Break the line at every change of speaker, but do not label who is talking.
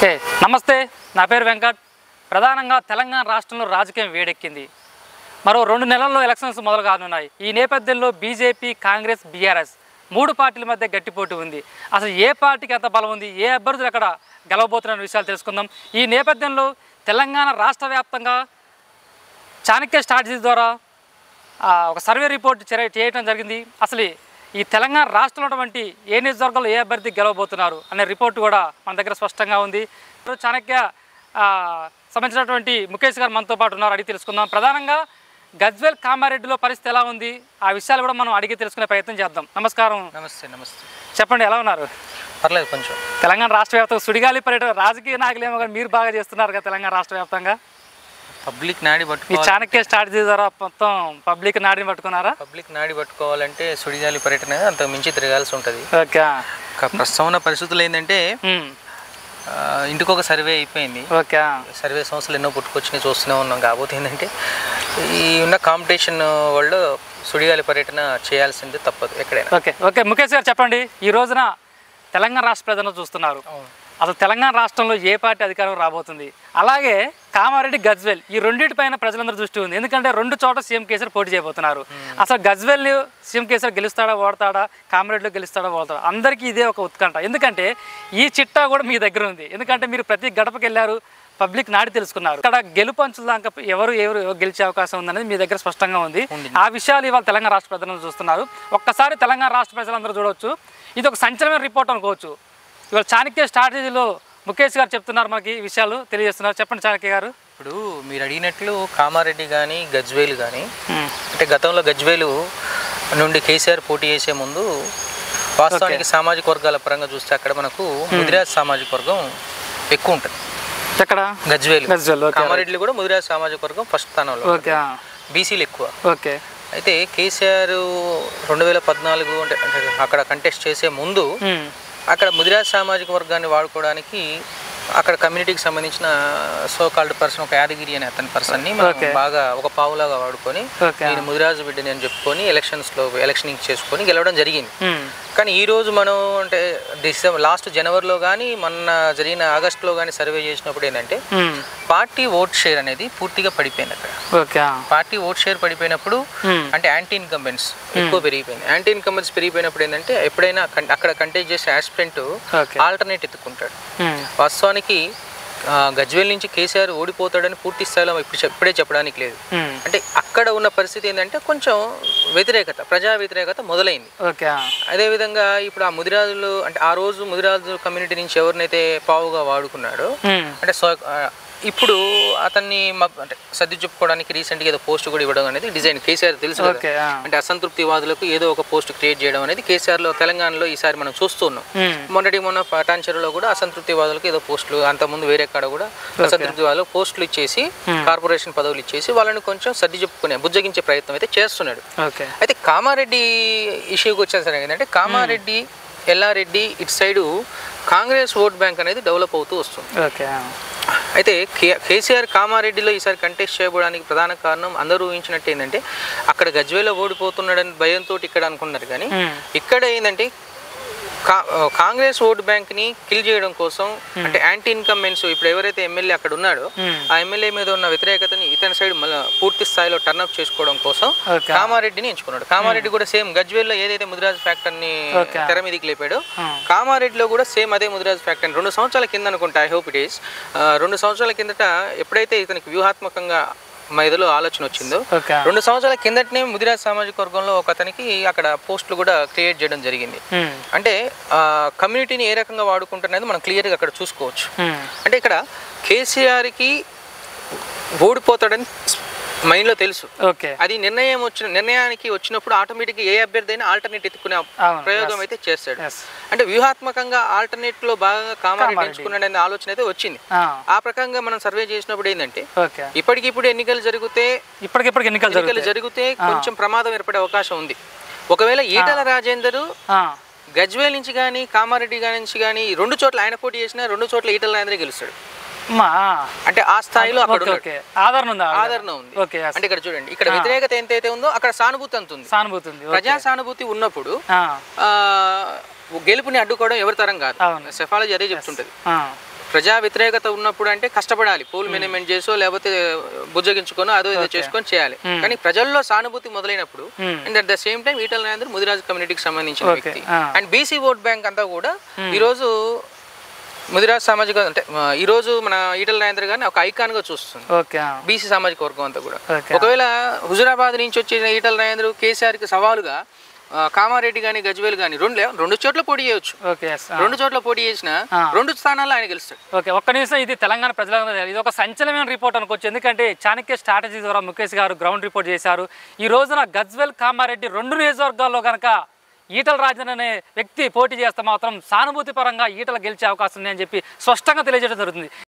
Okay నమస్తే నా పేరు వెంకట్ ప్రధానంగా తెలంగాణ రాష్ట్రంలో రాజకీయం వేడెక్కింది మరో రెండు నెలల్లో ఎలక్షన్స్ మొదలు కానున్నాయి ఈ నేపథ్యంలో బీజేపీ కాంగ్రెస్ బీఆర్ఎస్ మూడు పార్టీల మధ్య గట్టి పోటీ ఉంది అసలు ఏ పార్టీకి ఎంత బలం ఉంది ఏ అభ్యర్థులు అక్కడ గెలవబోతున్న విషయాలు తెలుసుకుందాం ఈ నేపథ్యంలో తెలంగాణ రాష్ట్ర వ్యాప్తంగా చాణక్య స్ట్రాటజీ ద్వారా ఆ, ఒక సర్వే రిపోర్ట్ చే చేయడం జరిగింది అసలు ఈ తెలంగాణ రాష్ట్రంలో ఉన్నటువంటి ఏ నియోజకవర్గంలో ఏ అభ్యర్థి గెలవబోతున్నారు అనే రిపోర్ట్ కూడా మన దగ్గర స్పష్టంగా ఉంది ఇప్పుడు చాణక్య ఆ, సంబంధించినటువంటి ముఖేష్ గారు మనతో పాటు ఉన్నారు అడిగి తెలుసుకుందాం ప్రధానంగా గజ్వేల్ కామారెడ్డిలో పరిస్థితి ఎలా ఉంది ఆ విషయాలు కూడా మనం అడిగి తెలుసుకునే ప్రయత్నం చేద్దాం నమస్కారం
నమస్తే నమస్తే
చెప్పండి ఎలా ఉన్నారు
పర్లేదు కొంచెం
తెలంగాణ రాష్ట్ర వ్యాప్తంగా సుడిగాలి పర్యటన రాజకీయ నాయకులేమో కానీ మీరు బాగా చేస్తున్నారు కదా తెలంగాణ రాష్ట్ర వ్యాప్తంగా
పబ్లిక్ నాడి
ఈ
పట్టుకోవాలి
చాణక్య స్ట్రాటజీ ద్వారా మొత్తం పబ్లిక్ నాడిని పట్టుకున్నారా
పబ్లిక్ నాడి పట్టుకోవాలంటే సుడిగాలి పర్యటన అంత మించి తిరగాల్సి ఉంటుంది
ఓకే
ప్రస్తుతం ఉన్న పరిస్థితులు ఏంటంటే
ఉమ్.
ఆ, ఇంటికి ఒక సర్వే అయిపోయింది
ఓకే
సర్వే సంస్థలు ఎన్నో పుట్టుకొచ్చినాయి చూస్తూనే ఉన్నాం కాకపోతే ఏంటంటే ఈ ఉన్న కాంపిటీషన్ వాళ్ళు సుడిగాలి పర్యటన చేయాల్సిందే తప్పదు ఎక్కడైనా
ఓకే ఓకే ముఖేష్ గారు చెప్పండి ఈ రోజున తెలంగాణ రాష్ట్ర ప్రజలను చూస్తున్నారు అసలు తెలంగాణ రాష్ట్రంలో ఏ పార్టీ అధికారం రాబోతుంది అలాగే కామారెడ్డి గజ్వెల్ ఈ రెండింటిపైన ప్రజలందరూ దృష్టి ఉంది ఎందుకంటే రెండు చోట సీఎం కేసీఆర్ పోటీ చేయబోతున్నారు అసలు గజ్వెల్ సీఎం కేసీఆర్ గెలుస్తాడా ఓడతాడా కామారెడ్డిలో గెలుస్తాడా ఓడతాడా అందరికీ ఇదే ఒక ఉత్కంఠ ఎందుకంటే ఈ చిట్టా కూడా మీ దగ్గర ఉంది ఎందుకంటే మీరు ప్రతి గడపకి వెళ్ళారు పబ్లిక్ నాడి తెలుసుకున్నారు ఇక్కడ గెలుపు అంచుల దాకా ఎవరు ఎవరు గెలిచే అవకాశం ఉందనేది మీ దగ్గర స్పష్టంగా ఉంది ఆ విషయాలు ఇవాళ తెలంగాణ రాష్ట్ర ప్రజలను చూస్తున్నారు ఒక్కసారి తెలంగాణ రాష్ట్ర ప్రజలందరూ చూడవచ్చు ఇది ఒక సంచలనమైన రిపోర్ట్ అనుకోవచ్చు ఇవాళ చాణక్య స్ట్రాటజీలో ముఖేష్ గారు చెప్తున్నారు మనకి ఈ విషయాలు తెలియజేస్తున్నారు చెప్పండి చాణక్య గారు
ఇప్పుడు మీరు అడిగినట్లు కామారెడ్డి కానీ గజ్వేలు కానీ అంటే గతంలో గజ్వేలు నుండి కేసీఆర్ పోటీ చేసే ముందు వాస్తవానికి సామాజిక వర్గాల పరంగా చూస్తే అక్కడ మనకు ముదిరాజ్ సామాజిక వర్గం ఎక్కువ ఉంటుంది
ఎక్కడ
గజ్వేలు
గజ్వెల్ ఓకే
కామారెడ్డిలో కూడా ముదిరాజ్ సామాజిక వర్గం ఫస్ట్ స్థానంలో
ఓకే
బీసీలు ఎక్కువ
ఓకే
అయితే కేసీఆర్ రెండు వేల పద్నాలుగు అంటే అంటే అక్కడ కంటెస్ట్ చేసే ముందు
ఉమ్.
అక్కడ ముదిరాజ్ సామాజిక వర్గాన్ని వాడుకోవడానికి అక్కడ కమ్యూనిటీకి సంబంధించిన సో కాల్డ్ పర్సన్ ఒక యాదగిరి అనే అతని పర్సన్ని మనం
Okay.
బాగా ఒక పావులాగా వాడుకొని
ఓకే
నేను ముదిరాజు బిడ్డని అని చెప్పుకొని ఎలక్షన్స్లో ఎలక్షనింగ్ చేసుకొని గెలవడం జరిగింది
ఉమ్.
కానీ ఈ రోజు మనం అంటే డిసెంబర్ లాస్ట్ జనవరిలో కానీ మొన్న జరిగిన ఆగస్టులో కానీ సర్వే చేసినప్పుడు ఏంటంటే
ఉమ్.
పార్టీ ఓట్ షేర్ అనేది పూర్తిగా పడిపోయింది అక్కడ
ఓకే
పార్టీ ఓట్ షేర్ పడిపోయినప్పుడు
ఉమ్.
అంటే యాంటీ ఇన్కంబెన్స్ ఎక్కువ పెరిగిపోయింది యాంటీ ఇన్కంబెన్స్ పెరిగిపోయినప్పుడు ఏంటంటే ఎప్పుడైనా కన్- అక్కడ కంటెస్ట్ చేసే ఆస్పిరెంట్
ఓకే
ఆల్టర్నేట్ ఎత్తుకుంటాడు
ఉమ్.
వాస్తవానికి ఆ, గజ్వేల్ నుంచి కేసీఆర్ ఓడిపోతాడని పూర్తి స్థాయిలో ఇప్పుడు చెప్- ఇప్పుడే చెప్పడానికి లేదు
ఉమ్.
అంటే అక్కడ ఉన్న పరిస్థితి ఏంటంటే కొంచెం వ్యతిరేకత ప్రజా వ్యతిరేకత మొదలైంది
ఓకే
అదేవిధంగా ఇప్పుడు ఆ ముదిరాజులు అంటే ఆ రోజు ముదిరాజు కమ్యూనిటీ నుంచి ఎవరినైతే పావుగా వాడుకున్నాడో
ఉమ్.
అంటే సో ఆ, ఇప్పుడు అతన్ని మ- అంటే సర్ది చెప్పుకోవడానికి రీసెంట్గా ఏదో పోస్ట్ కూడా ఇవ్వడం అనేది డిజైన్ కేసీఆర్ తెలుసు కదా
ఓకే ఆ.
అంటే అసంతృప్తివాదులకు ఏదో ఒక పోస్ట్ క్రియేట్ చేయడం అనేది కేసీఆర్లో తెలంగాణలో ఈసారి మనం చూస్తున్నాం
ఉమ్.
మొన్నటి మొన్న పటాన్చెరులో కూడా అసంతృప్తివాదులకు ఏదో పోస్టులు అంతకుముందు వేరే కాడ కూడా అసంతృప్తివాదులకు పోస్టులు ఇచ్చేసి కార్పొరేషన్ పదవులు ఇచ్చేసి వాళ్ళని కొంచెం సర్ది చెప్పుకునే బుజ్జగించే ప్రయత్నం అయితే చేస్తున్నాడు
ఓకే
అయితే కామారెడ్డి ఇష్యూకి వచ్చేసరికి ఏంటంటే కామారెడ్డి ఎల్లారెడ్డి ఇటు సైడు కాంగ్రెస్ ఓట్ బ్యాంక్ అనేది డెవలప్ అవుతూ వస్తుంది
ఓకే ఆ.
అయితే కే కేసీఆర్ కామారెడ్డిలో ఈసారి కంటెస్ట్ చేయడానికి ప్రధాన కారణం అందరూ ఊహించినట్టు ఏంటంటే అక్కడ గజ్వేలో ఓడిపోతున్నాడని భయంతో ఇక్కడ అనుకున్నారు కానీ
ఉమ్.
ఇక్కడ ఏంటంటే కా- కాంగ్రెస్ ఓటు బ్యాంక్ని కిల్ చేయడం కోసం అంటే యాంటీ ఇన్కమ్మెన్స్ ఇప్పుడు ఎవరైతే ఎమ్మెల్యే అక్కడ ఉన్నాడో
ఉమ్.
ఆ ఎమ్మెల్యే మీద ఉన్న వ్యతిరేకతని ఇతని సైడ్ మళ్ళీ పూర్తి స్థాయిలో టర్న్అప్ చేసుకోవడం కోసం
ఓకే
కామారెడ్డిని ఎంచుకున్నాడు కామారెడ్డి కూడా సేమ్ గజ్వేల్లో ఏదైతే ముదిరాజ్ ఫ్యాక్టరీని
ఓకే.
తెర మీదకి లేపాడో
ఉమ్.
కామారెడ్డిలో కూడా సేమ్ అదే ముదిరాజ్ ఫ్యాక్టరీ రెండు సంవత్సరాల కింద అనుకుంటా ఐ హోప్ ఇట్ ఈస్ రెండు సంవత్సరాల కిందట ఎప్పుడైతే ఇతనికి వ్యూహాత్మకంగా మా ఎదులో ఆలోచన వచ్చిందో
ఓకే
రెండు సంవత్సరాల కిందటనే ముదిరాజ్ సామాజిక వర్గంలో ఒక అతనికి అక్కడ పోస్టులు కూడా క్రియేట్ చేయడం జరిగింది
ఉమ్.
అంటే కమ్యూనిటీని ఏ రకంగా వాడుకుంటున్నది మనం క్లియర్గా అక్కడ చూసుకోవచ్చు
ఉమ్.
అంటే ఇక్కడ కేసీఆర్కి ఓడిపోతాడని మైండ్లో తెలుసు
ఓకే
అది నిర్ణయం వచ్చిన నిర్ణయానికి వచ్చినప్పుడు ఆటోమేటిక్గా ఏ అభ్యర్థి అయినా ఆల్టర్నేట్ ఎత్తుకునే
అవును,
ప్రయోగం అయితే చేస్తాడు
ఎస్
అంటే వ్యూహాత్మకంగా ఆల్టర్నేట్ లో భాగంగా కామారెడ్డి
కామారెడ్డి.
ఎంచుకున్నాడనే ఆలోచన అయితే వచ్చింది
ఆ.
ఆ ప్రకారంగా మనం సర్వే చేసినప్పుడు ఏంటంటే
ఓకే
ఇప్పటికిప్పుడు ఎన్నికలు జరిగితే
ఇప్పటికిప్పటికి ఎన్నికలు
ఎన్నికలు
జరుగుతాయి
జరిగితే కొంచెం ప్రమాదం ఏర్పడే అవకాశం ఉంది ఒకవేళ ఈటల రాజేందర్
ఆ.
గజ్వేల్ నుంచి కానీ కామారెడ్డి గారి నుంచి కానీ రెండు చోట్ల ఆయన పోటీ చేసినా రెండు చోట్ల ఈటల రాజేందర్ గెలుస్తాడు
అమ్మా
అంటే ఆ స్థాయిలో అక్కడ
ఓకే
ఉన్నాడు.
ఓకే ఆదరణ ఉందా
ఆదరణ ఉంది
ఓకే yes.
అంటే ఇక్కడ చూడండి ఇక్కడ వ్యతిరేకత ఎంతైతే ఉందో అక్కడ సానుభూతి అంత ఉంది
సానుభూతి ఉంది ఓకే.
ప్రజా సానుభూతి ఉన్నప్పుడు
ఆ.
ఆ, గెలుపుని అడ్డుకోవడం ఎవరి తరం కాదు
అవును.
సెఫాలజీ అదే చెప్తుంటది
ఆ.
ప్రజా వ్యతిరేకత ఉన్నప్పుడు అంటే కష్టపడాలి పోల్ మేనేజ్మెంట్ చేసో లేకపోతే బుజ్జగించుకోనో అదో ఇదో చేసుకొని చేయాలి కానీ ప్రజల్లో సానుభూతి మొదలైనప్పుడు
Hmm.
And at the same time Etela Rajender Mudiraj కమ్యూనిటీకి సంబంధించిన
Okay.
వ్యక్తి
Ah.
And BC vote bank అంతా కూడా ఈరోజు ముదిరాజు సామాజిక అంటే ఆ, ఈరోజు మన ఈటల రాజేందర్ గారిని ఒక ఐకాన్ గా చూస్తుంది
ఓకే ఆ.
బీసీ సామాజిక వర్గం అంతా కూడా
ఓకే
ఒకవేళ హుజురాబాద్ నుంచి వచ్చిన ఈటల రాజేంద్ర కేసీఆర్కి సవాలుగా ఆ, కామారెడ్డి కానీ గజ్వేల్ కానీ రెండు లే- రెండు చోట్ల పోటీ చేయొచ్చు
ఓకే ఎస్ ఆ.
రెండు చోట్ల పోటీ చేసిన
ఆ.
రెండు స్థానాల్లో ఆయన గెలుస్తాడు
ఓకే ఒక్క నిమిషం ఇది తెలంగాణ ప్రజలందరూ తెలియాలి. ఇది ఒక సంచలనమైన రిపోర్ట్ అనుకోవచ్చు ఎందుకంటే చాణక్య స్ట్రాటజీ ద్వారా ముఖేష్ గారు గ్రౌండ్ రిపోర్ట్ చేశారు ఈ రోజున గజ్వెల్ కామారెడ్డి రెండు నియోజకవర్గాల్లో కనుక ఈటల రాజన్ అనే వ్యక్తి పోటీ చేస్తే మాత్రం సానుభూతి పరంగా ఈటల గెలిచే అవకాశం ఉంది అని చెప్పి స్పష్టంగా తెలియజేయడం జరుగుతుంది